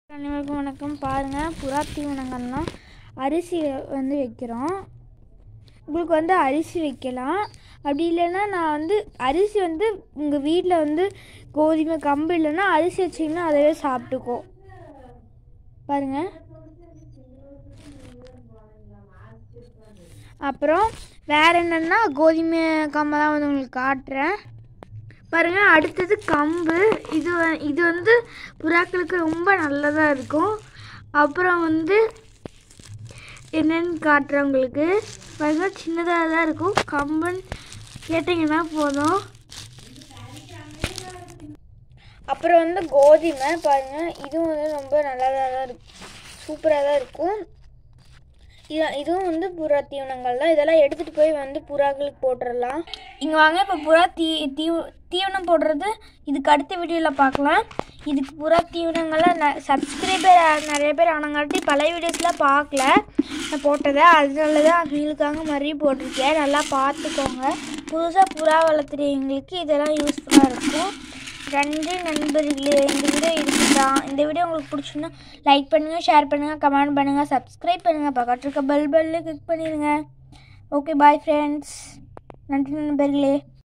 அனைவருக்கும் வணக்கம் பாருங்கள் புறா தீவனங்கள்லாம் அரிசி வந்து வைக்கிறோம் உங்களுக்கு வந்து அரிசி வைக்கலாம் அப்படி இல்லைன்னா நான் வந்து அரிசி வந்து உங்கள் வீட்டில் வந்து கோதுமை கம்பு இல்லைன்னா அரிசி வச்சிங்கன்னா அதவே சாப்பிட்டுக்கோ பாருங்கள் அப்புறம் வேறு என்னென்னா கோதுமை கம்பெல்லாம் வந்து உங்களுக்கு காட்டுறேன் பாருங்கள் அடுத்தது கம்பு இது வ- இது வந்து புறாக்களுக்கு ரொம்ப நல்லதாக இருக்கும் அப்புறம் வந்து என்னன்னு காட்டுறேன் உங்களுக்கு பாருங்கள் சின்னதாக தான் இருக்கும் கம்புன்னு கேட்டிங்கன்னா போதும் அப்புறம் வந்து கோதுமை பாருங்கள் இதுவும் வந்து ரொம்ப நல்லதாக தான் இருக்கும் சூப்பராக தான் இருக்கும் இது இதுவும் வந்து புறா தீவனங்கள் தான் இதெல்லாம் எடுத்துகிட்டு போய் வந்து புறாக்களுக்கு போட்டுடலாம் இங்கே வாங்க இப்போ புறா தீ தீவ தீவனம் போடுறது இதுக்கு அடுத்த வீடியோவில் பார்க்கலாம் இதுக்கு புறா தீவனங்கள்லாம் ந சப்ஸ்கிரைபர் நிறைய பேர் ஆனங்காட்டி பழைய வீடியோஸ்லாம் பார்க்கல நான் போட்டதை அதனால தான் அவங்களுக்காக மறுபடியும் போட்டிருக்கேன் நல்லா பார்த்துக்கோங்க புதுசாக புறா வளர்த்துறவங்களுக்கு இதெல்லாம் யூஸ்ஃபுல்லாக இருக்கும் நன்றி நண்பர்களே இந்த வீடியோ இதுதான் இந்த வீடியோ உங்களுக்கு பிடிச்சிருந்தா லைக் பண்ணுங்கள் ஷேர் பண்ணுங்கள் கமெண்ட் பண்ணுங்கள் சப்ஸ்கிரைப் பண்ணுங்கள் பக்கத்தில் இருக்க பெல் பெல்லு கிளிக் பண்ணிடுங்க ஓகே பாய் ஃப்ரெண்ட்ஸ் நன்றி நண்பர்களே